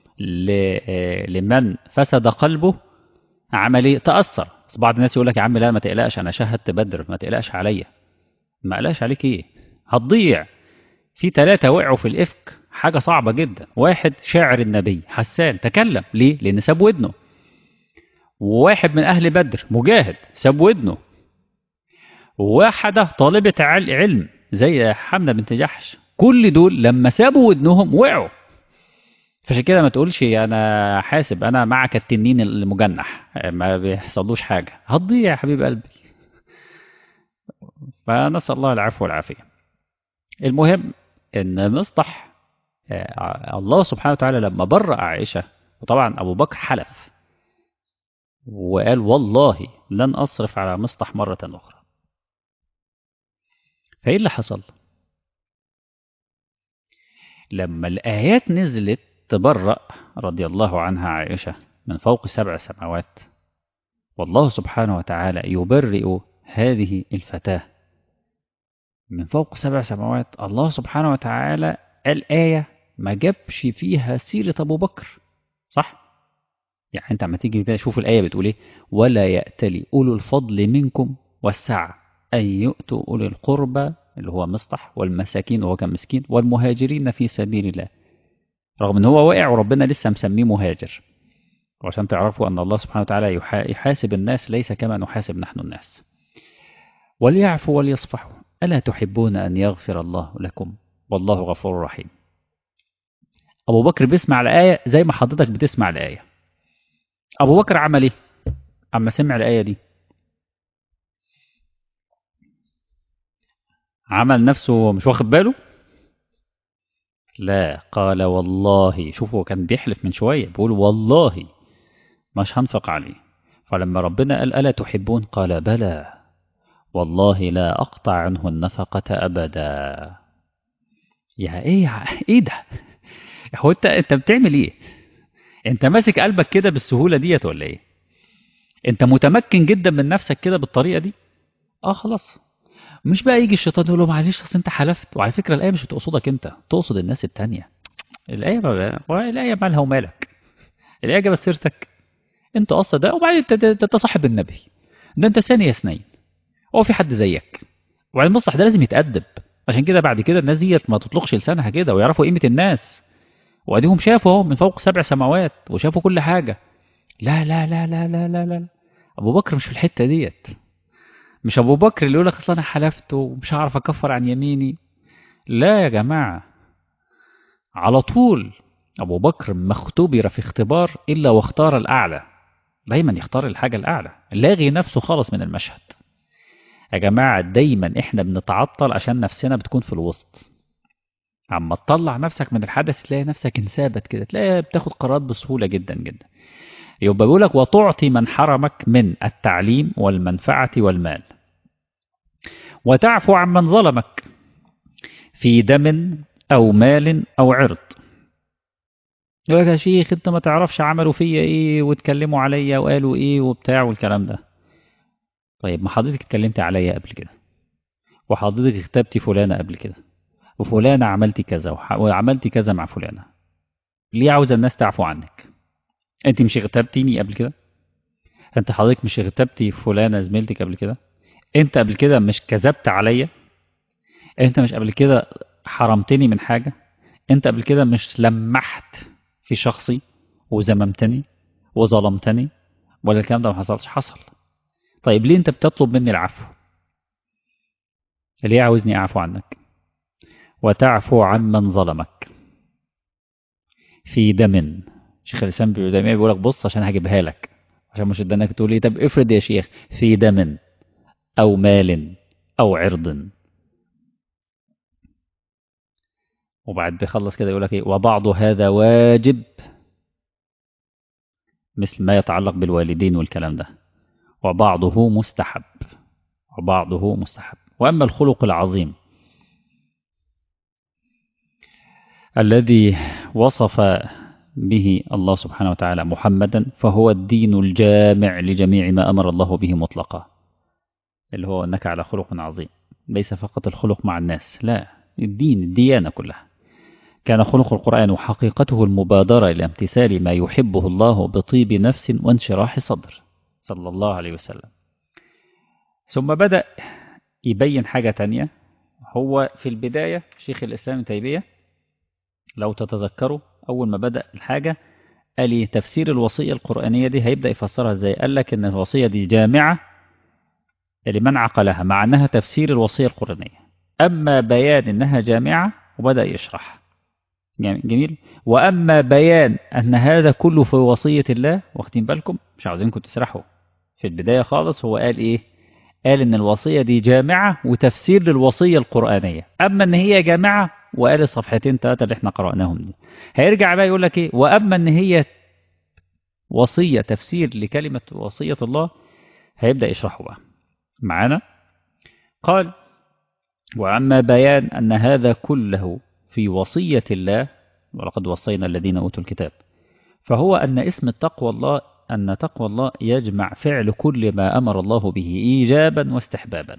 لمن فسد قلبه عمل ايه تأثر بس بعض الناس يقول لك يا عم لا ما تقلقش أنا شاهدت بدر ما تقلقش عليا ما قلقش عليك إيه هتضيع في ثلاثة وقعوا في الإفك حاجة صعبة جدا واحد شاعر النبي حسان تكلم ليه؟ لأن ساب ودنه وواحد من أهل بدر مجاهد ساب ودنه وواحدة طالبة عل- علم زي حمنة بنت جحش كل دول لما سابوا ودنهم وقعوا فعشان كده ما تقولش انا حاسب انا معك التنين المجنح ما بيحصلوش حاجه هتضيع يا حبيب قلبي فنسال الله العفو والعافيه المهم ان مصطح آه، الله سبحانه وتعالى لما برأ عائشه وطبعا ابو بكر حلف وقال والله لن اصرف على مصطح مره اخرى فايه اللي حصل لما الآيات نزلت تبرأ رضي الله عنها عائشة من فوق سبع سماوات والله سبحانه وتعالى يبرئ هذه الفتاة من فوق سبع سماوات الله سبحانه وتعالى الآية ما جابش فيها سيرة أبو بكر صح؟ يعني أنت عم تيجي كده شوف الآية بتقول إيه ولا يأتلي أولو الفضل منكم والسعة أن يؤتوا أولي القربى اللي هو مصطح والمساكين وهو كان مسكين والمهاجرين في سبيل الله رغم ان هو واقع وربنا لسه مسميه مهاجر وعشان تعرفوا ان الله سبحانه وتعالى يحا- يحاسب الناس ليس كما نحاسب نحن الناس وليعفوا وليصفحوا الا تحبون ان يغفر الله لكم والله غفور رحيم ابو بكر بيسمع الايه زي ما حضرتك بتسمع الايه ابو بكر عمل ايه اما سمع الايه دي عمل نفسه مش واخد باله لا قال والله شوفوا كان بيحلف من شوية بيقول والله مش هنفق عليه فلما ربنا قال ألا تحبون قال بلى والله لا أقطع عنه النفقة أبدا يا إيه يا إيه ده هو أنت أنت بتعمل إيه أنت ماسك قلبك كده بالسهولة ديت ولا إيه أنت متمكن جدا من نفسك كده بالطريقة دي اه خلاص مش بقى يجي الشيطان يقول له معلش اصل انت حلفت وعلى فكره الايه مش بتقصدك انت تقصد الناس التانية الايه ما هو الايه مالها ومالك الايه جابت سيرتك انت اصلا ده وبعدين انت انت أنت صاحب النبي ده انت ثاني اثنين هو في حد زيك وبعدين المصلح ده لازم يتأدب عشان كده بعد كده الناس ديت ما تطلقش لسانها كده ويعرفوا قيمه الناس واديهم شافوا اهو من فوق سبع سماوات وشافوا كل حاجه لا لا لا لا لا لا لا ابو بكر مش في الحته ديت مش ابو بكر اللي يقول لك اصل انا حلفت ومش هعرف اكفر عن يميني لا يا جماعه على طول ابو بكر ما اختبر في اختبار الا واختار الاعلى دايما يختار الحاجه الاعلى لاغي نفسه خالص من المشهد يا جماعه دايما احنا بنتعطل عشان نفسنا بتكون في الوسط عما تطلع نفسك من الحدث تلاقي نفسك انسابت كده تلاقي بتاخد قرارات بسهوله جدا جدا يبقى بيقول لك وتعطي من حرمك من التعليم والمنفعه والمال وتعفو عن من ظلمك في دم أو مال أو عرض يقول لك يا شيخ انت ما تعرفش عملوا فيا ايه واتكلموا عليا وقالوا ايه وبتاع والكلام ده طيب ما حضرتك اتكلمت عليا قبل كده وحضرتك اغتبتي فلانة قبل كده وفلانة عملتي كذا وح- وعملتي كذا مع فلانة ليه عاوز الناس تعفو عنك انت مش اغتبتيني قبل كده انت حضرتك مش اغتبتي فلانة زميلتك قبل كده انت قبل كده مش كذبت عليا انت مش قبل كده حرمتني من حاجة انت قبل كده مش لمحت في شخصي وذممتني وظلمتني ولا الكلام ده ما حصلش حصل طيب ليه انت بتطلب مني العفو ليه عاوزني اعفو عنك وتعفو عن من ظلمك في دم شيخ الاسلام ابن تيميه بيقول لك بص عشان هجيبها لك عشان مش ادانك تقول ايه طب افرض يا شيخ في دم او مال او عرض وبعد بيخلص كده يقول لك ايه وبعض هذا واجب مثل ما يتعلق بالوالدين والكلام ده وبعضه مستحب وبعضه مستحب واما الخلق العظيم الذي وصف به الله سبحانه وتعالى محمدا فهو الدين الجامع لجميع ما امر الله به مطلقا اللي هو انك على خلق عظيم ليس فقط الخلق مع الناس لا الدين الديانه كلها كان خلق القرآن وحقيقته المبادرة إلى امتثال ما يحبه الله بطيب نفس وانشراح صدر صلى الله عليه وسلم ثم بدأ يبين حاجة تانية هو في البداية شيخ الإسلام ابن تيمية لو تتذكروا أول ما بدأ الحاجة قال لي تفسير الوصية القرآنية دي هيبدأ يفسرها ازاي قال لك ان الوصية دي جامعة لمن عقلها مع انها تفسير الوصية القرآنية اما بيان انها جامعة وبدأ يشرح جميل واما بيان ان هذا كله في وصية الله واخدين بالكم مش عاوزينكم تسرحوا في البداية خالص هو قال ايه قال ان الوصية دي جامعة وتفسير للوصية القرآنية اما ان هي جامعة وقال الصفحتين ثلاثة اللي احنا قرأناهم دي هيرجع بقى يقول لك ايه واما ان هي وصية تفسير لكلمة وصية الله هيبدأ يشرحه بقى معانا قال وأما بيان أن هذا كله في وصية الله ولقد وصينا الذين أوتوا الكتاب فهو أن اسم التقوى الله أن تقوى الله يجمع فعل كل ما أمر الله به إيجابا واستحبابا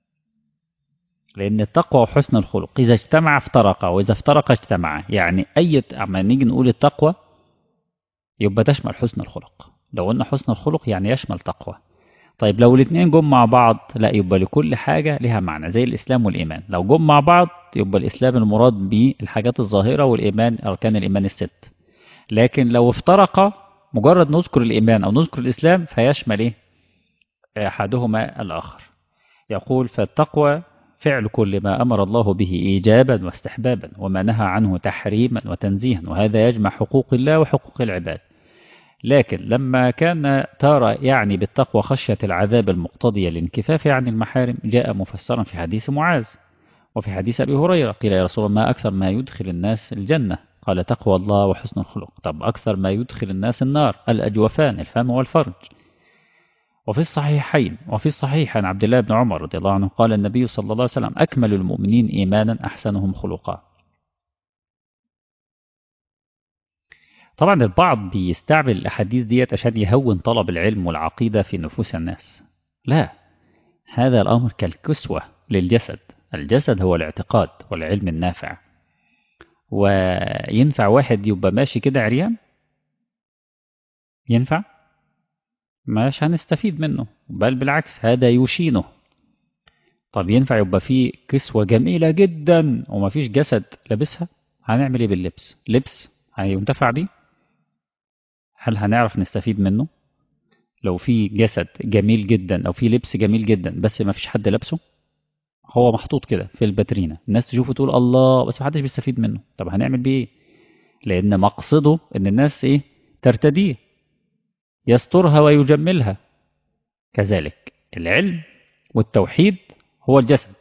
لأن التقوى وحسن الخلق إذا اجتمع افترق وإذا افترق اجتمع يعني أي أما نيجي نقول التقوى يبقى تشمل حسن الخلق لو قلنا حسن الخلق يعني يشمل تقوى طيب لو الاثنين جم مع بعض لا يبقى لكل حاجة لها معنى زي الإسلام والإيمان لو جم مع بعض يبقى الإسلام المراد بالحاجات الظاهرة والإيمان أركان الإيمان الست لكن لو افترق مجرد نذكر الإيمان أو نذكر الإسلام فيشمل إيه؟ أحدهما الآخر يقول فالتقوى فعل كل ما أمر الله به إيجابا واستحبابا وما نهى عنه تحريما وتنزيها وهذا يجمع حقوق الله وحقوق العباد لكن لما كان تارى يعني بالتقوى خشية العذاب المقتضية للانكفاف عن المحارم جاء مفسرا في حديث معاذ وفي حديث أبي هريرة قيل يا رسول الله ما أكثر ما يدخل الناس الجنة قال تقوى الله وحسن الخلق طب أكثر ما يدخل الناس النار الأجوفان الفم والفرج وفي الصحيحين وفي الصحيح عن عبد الله بن عمر رضي الله عنه قال النبي صلى الله عليه وسلم أكمل المؤمنين إيمانا أحسنهم خلقا طبعا البعض بيستعمل الأحاديث ديت عشان يهون طلب العلم والعقيدة في نفوس الناس لا هذا الأمر كالكسوة للجسد الجسد هو الاعتقاد والعلم النافع وينفع واحد يبقى ماشي كده عريان ينفع مش هنستفيد منه بل بالعكس هذا يشينه طب ينفع يبقى فيه كسوة جميلة جدا ومفيش جسد لابسها هنعمل ايه باللبس لبس هينتفع بيه هل هنعرف نستفيد منه لو في جسد جميل جدا او في لبس جميل جدا بس ما فيش حد لابسه هو محطوط كده في الباترينا الناس تشوفه تقول الله بس ما حدش بيستفيد منه طب هنعمل بيه ايه لان مقصده ان الناس ايه ترتديه يسترها ويجملها كذلك العلم والتوحيد هو الجسد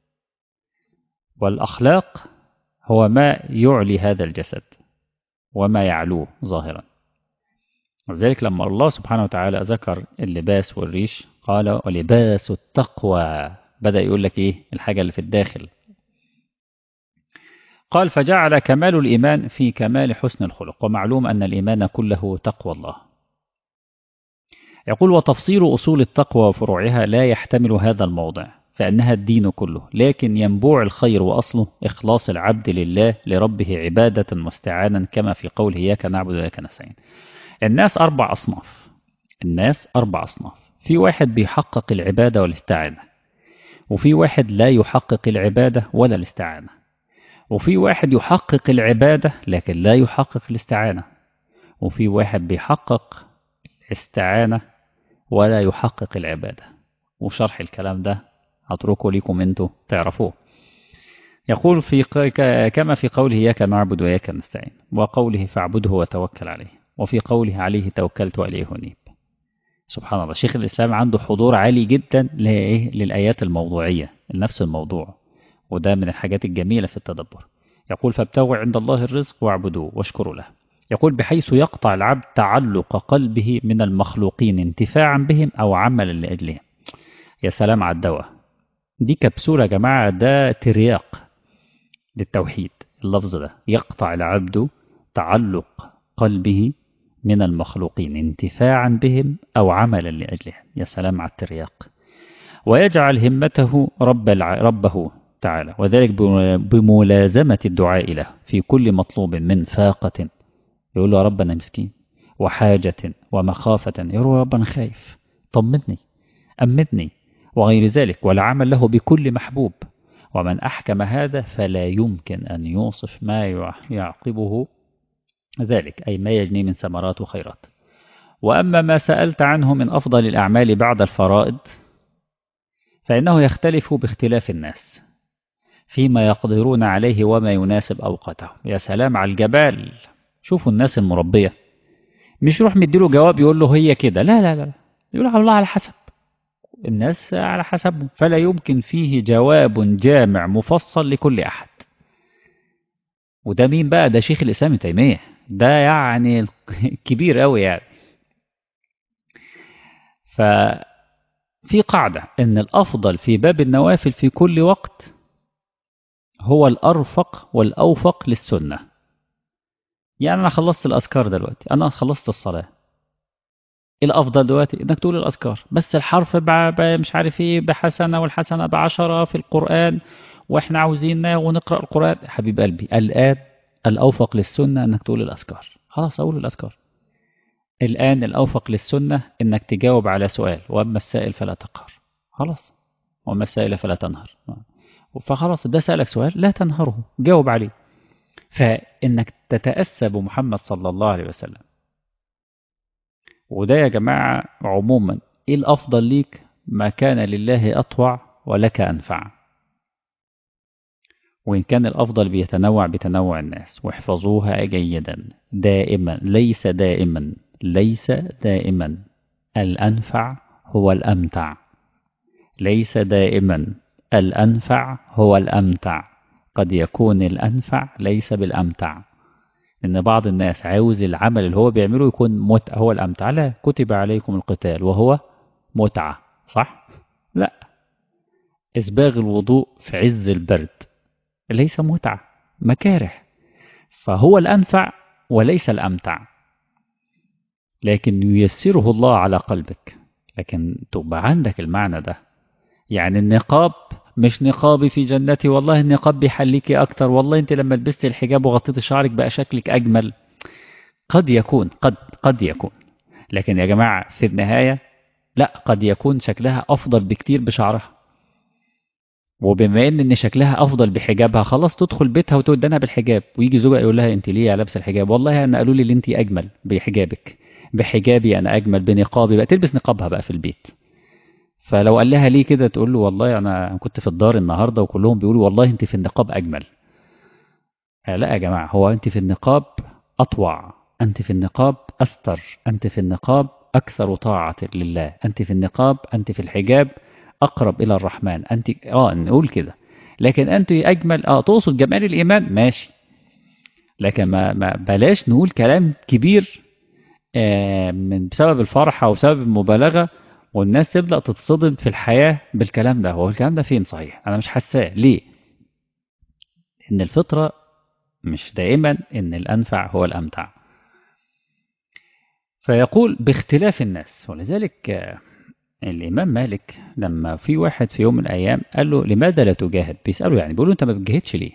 والأخلاق هو ما يعلي هذا الجسد وما يعلوه ظاهرا ولذلك لما الله سبحانه وتعالى ذكر اللباس والريش قال ولباس التقوى بدأ يقول لك إيه الحاجة اللي في الداخل قال فجعل كمال الإيمان في كمال حسن الخلق ومعلوم أن الإيمان كله تقوى الله يقول وتفصيل أصول التقوى وفروعها لا يحتمل هذا الموضع فإنها الدين كله لكن ينبوع الخير وأصله إخلاص العبد لله لربه عبادة واستعانا كما في قوله إياك نعبد وإياك نستعين الناس أربع أصناف الناس أربع أصناف في واحد بيحقق العبادة والاستعانة وفي واحد لا يحقق العبادة ولا الاستعانة وفي واحد يحقق العبادة لكن لا يحقق الاستعانة وفي واحد بيحقق الاستعانة ولا يحقق العبادة وشرح الكلام ده أتركه لكم أنتم تعرفوه يقول في كما في قوله إياك نعبد وإياك نستعين وقوله فاعبده وتوكل عليه وفي قوله عليه توكلت وإليه أنيب سبحان الله شيخ الإسلام عنده حضور عالي جدا للآيات الموضوعية لنفس الموضوع وده من الحاجات الجميلة في التدبر يقول فابتغوا عند الله الرزق واعبدوه واشكروا له يقول بحيث يقطع العبد تعلق قلبه من المخلوقين انتفاعا بهم أو عملا لأجلهم يا سلام على الدواء دي كبسولة يا جماعة ده ترياق للتوحيد اللفظ ده يقطع العبد تعلق قلبه من المخلوقين انتفاعا بهم أو عملا لأجلهم يا سلام على الترياق ويجعل همته رب الع... ربه تعالى وذلك بملازمة الدعاء له في كل مطلوب من فاقة يقول له يا رب أنا مسكين وحاجة ومخافة يقول له رب أنا خايف طمني أمدني وغير ذلك والعمل له بكل محبوب ومن أحكم هذا فلا يمكن أن يوصف ما يعقبه ذلك أي ما يجني من ثمرات وخيرات وأما ما سألت عنه من أفضل الأعمال بعد الفرائض فإنه يختلف باختلاف الناس فيما يقدرون عليه وما يناسب أوقاتهم يا سلام على الجبال شوفوا الناس المربية مش يروح مديله جواب يقول له هي كده لا لا لا يقول على الله على حسب الناس على حسبهم فلا يمكن فيه جواب جامع مفصل لكل أحد وده مين بقى ده شيخ الإسلام تيمية ده يعني كبير قوي يعني ففي قاعدة إن الأفضل في باب النوافل في كل وقت هو الأرفق والأوفق للسنة يعني أنا خلصت الأذكار دلوقتي أنا خلصت الصلاة الأفضل دلوقتي إنك تقول الأذكار بس الحرف مش عارف إيه بحسنة والحسنة بعشرة في القرآن وإحنا عاوزين ونقرأ القرآن حبيب قلبي الآن الأوفق للسنة إنك تقول الأذكار خلاص أقول الأذكار الآن الأوفق للسنة إنك تجاوب على سؤال وأما السائل فلا تقهر خلاص وأما السائل فلا تنهر فخلاص ده سألك سؤال لا تنهره جاوب عليه فإنك تتأسى بمحمد صلى الله عليه وسلم وده يا جماعة عموما إيه الأفضل ليك ما كان لله أطوع ولك أنفع وإن كان الأفضل بيتنوع بتنوع الناس واحفظوها جيدا دائما ليس دائما ليس دائما الأنفع هو الأمتع ليس دائما الأنفع هو الأمتع قد يكون الأنفع ليس بالأمتع إن بعض الناس عاوز العمل اللي هو بيعمله يكون متعة هو الأمتع لا كتب عليكم القتال وهو متعة صح؟ لا إسباغ الوضوء في عز البرد ليس متعة مكاره فهو الأنفع وليس الأمتع لكن ييسره الله على قلبك لكن تبقى عندك المعنى ده يعني النقاب مش نقابي في جنتي والله النقاب بيحليكي أكتر والله أنت لما لبست الحجاب وغطيت شعرك بقى شكلك أجمل قد يكون قد قد يكون لكن يا جماعة في النهاية لا قد يكون شكلها أفضل بكتير بشعرها وبما ان ان شكلها افضل بحجابها خلاص تدخل بيتها وتودنها بالحجاب ويجي زوجها يقول لها انت ليه لابسه الحجاب والله انا قالوا لي ان انت اجمل بحجابك بحجابي انا اجمل بنقابي بقى تلبس نقابها بقى في البيت فلو قال لها ليه كده تقول له والله انا كنت في الدار النهارده وكلهم بيقولوا والله انت في النقاب اجمل لا يا جماعه هو انت في النقاب اطوع انت في النقاب استر انت في النقاب اكثر طاعه لله انت في النقاب انت في الحجاب اقرب الى الرحمن انت اه نقول كده لكن انت اجمل اه تقصد جمال الايمان ماشي لكن ما, ما بلاش نقول كلام كبير آه من بسبب الفرحه وبسبب المبالغه والناس تبدا تتصدم في الحياه بالكلام ده هو الكلام ده فين صحيح انا مش حاساه ليه ان الفطره مش دائما ان الانفع هو الامتع فيقول باختلاف الناس ولذلك آه الإمام مالك لما في واحد في يوم من الأيام قال له لماذا لا تجاهد بيسأله يعني بيقول له أنت ما بتجاهدش ليه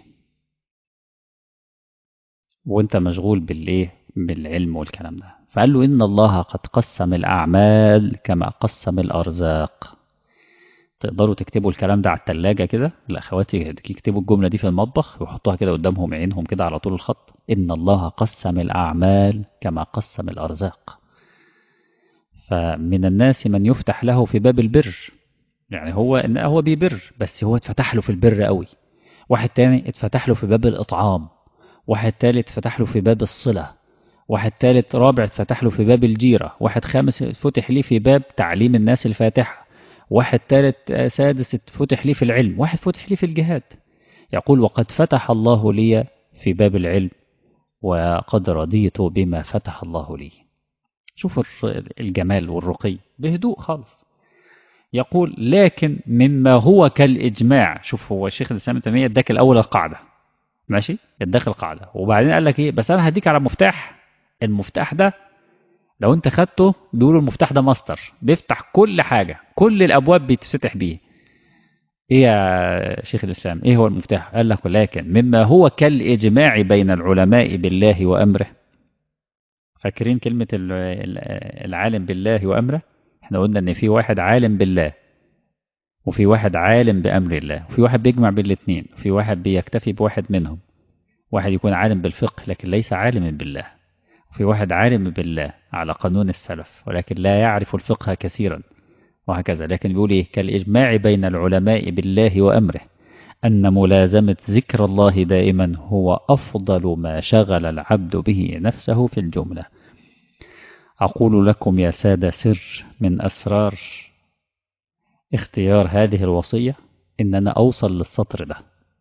وأنت مشغول بالإيه بالعلم والكلام ده فقال له إن الله قد قسم الأعمال كما قسم الأرزاق تقدروا تكتبوا الكلام ده على التلاجة كده الأخوات يكتبوا الجملة دي في المطبخ ويحطوها كده قدامهم عينهم كده على طول الخط إن الله قسم الأعمال كما قسم الأرزاق فمن الناس من يفتح له في باب البر يعني هو إن هو بيبر بس هو اتفتح له في البر قوي واحد تاني اتفتح له في باب الإطعام واحد تالت اتفتح له في باب الصلة واحد تالت رابع اتفتح له في باب الجيرة واحد خامس فتح ليه في باب تعليم الناس الفاتحة واحد تالت سادس فتح ليه في العلم واحد فتح ليه في الجهاد يقول وقد فتح الله لي في باب العلم وقد رضيت بما فتح الله لي شوفوا الجمال والرقي بهدوء خالص يقول لكن مما هو كالإجماع شوف هو الشيخ الإسلام تيمية اداك الأول القاعدة ماشي اداك القاعدة وبعدين قال لك إيه بس أنا هديك على مفتاح المفتاح ده لو أنت خدته بيقولوا المفتاح ده ماستر بيفتح كل حاجة كل الأبواب بيتفتح بيه إيه يا شيخ الإسلام إيه هو المفتاح قال لك ولكن مما هو كالإجماع بين العلماء بالله وأمره فاكرين كلمة العالم بالله وأمره احنا قلنا ان في واحد عالم بالله وفي واحد عالم بأمر الله وفي واحد بيجمع بين الاثنين وفي واحد بيكتفي بواحد منهم واحد يكون عالم بالفقه لكن ليس عالما بالله وفي واحد عالم بالله على قانون السلف ولكن لا يعرف الفقه كثيرا وهكذا لكن بيقول إيه كالإجماع بين العلماء بالله وأمره أن ملازمة ذكر الله دائما هو أفضل ما شغل العبد به نفسه في الجملة أقول لكم يا سادة سر من أسرار اختيار هذه الوصية إن أنا أوصل للسطر ده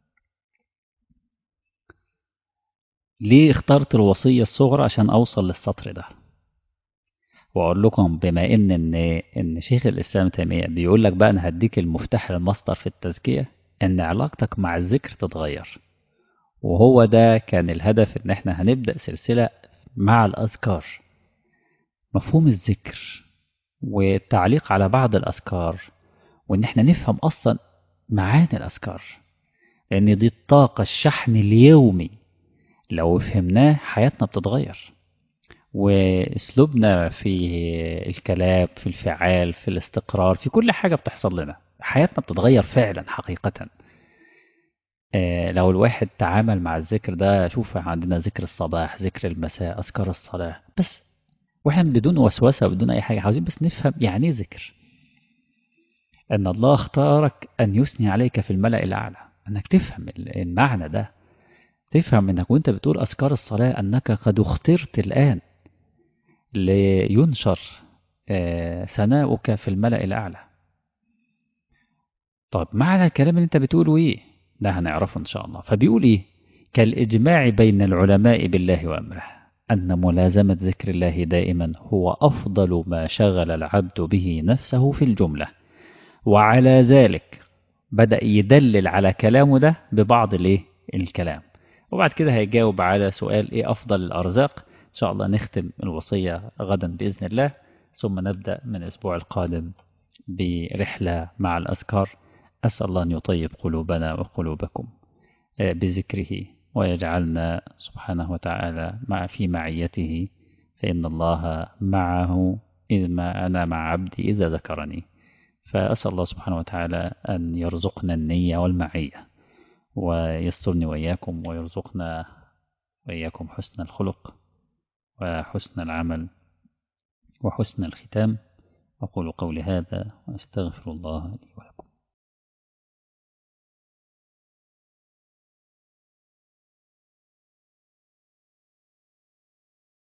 ليه اخترت الوصية الصغرى عشان أوصل للسطر ده وأقول لكم بما إن إن إن شيخ الإسلام تيمية بيقول لك بقى أنا هديك المفتاح المصدر في التزكية إن علاقتك مع الذكر تتغير وهو ده كان الهدف إن إحنا هنبدأ سلسلة مع الأذكار مفهوم الذكر والتعليق على بعض الأذكار وإن إحنا نفهم أصلا معاني الأذكار لأن دي الطاقة الشحن اليومي لو فهمناه حياتنا بتتغير واسلوبنا في الكلام في الفعال في الاستقرار في كل حاجة بتحصل لنا حياتنا بتتغير فعلا حقيقة آه لو الواحد تعامل مع الذكر ده شوف عندنا ذكر الصباح ذكر المساء أذكار الصلاة بس واحنا بدون وسوسة بدون أي حاجة عاوزين بس نفهم يعني ايه ذكر أن الله اختارك أن يثني عليك في الملأ الأعلى أنك تفهم المعنى ده تفهم أنك وأنت بتقول أذكار الصلاة أنك قد اخترت الآن لينشر ثناؤك في الملأ الأعلى طب معنى الكلام اللي أنت بتقوله إيه ده هنعرفه إن شاء الله فبيقول إيه كالإجماع بين العلماء بالله وأمره أن ملازمة ذكر الله دائما هو أفضل ما شغل العبد به نفسه في الجملة وعلى ذلك بدأ يدلل على كلامه ده ببعض الايه الكلام وبعد كده هيجاوب على سؤال ايه أفضل الأرزاق إن شاء الله نختم الوصية غدا بإذن الله ثم نبدأ من الأسبوع القادم برحلة مع الأذكار أسأل الله أن يطيب قلوبنا وقلوبكم بذكره ويجعلنا سبحانه وتعالى مع في معيته فإن الله معه إذ ما أنا مع عبدي إذا ذكرني فأسأل الله سبحانه وتعالى أن يرزقنا النية والمعية ويسترني وإياكم ويرزقنا وإياكم حسن الخلق وحسن العمل وحسن الختام أقول قولي هذا وأستغفر الله لي ولكم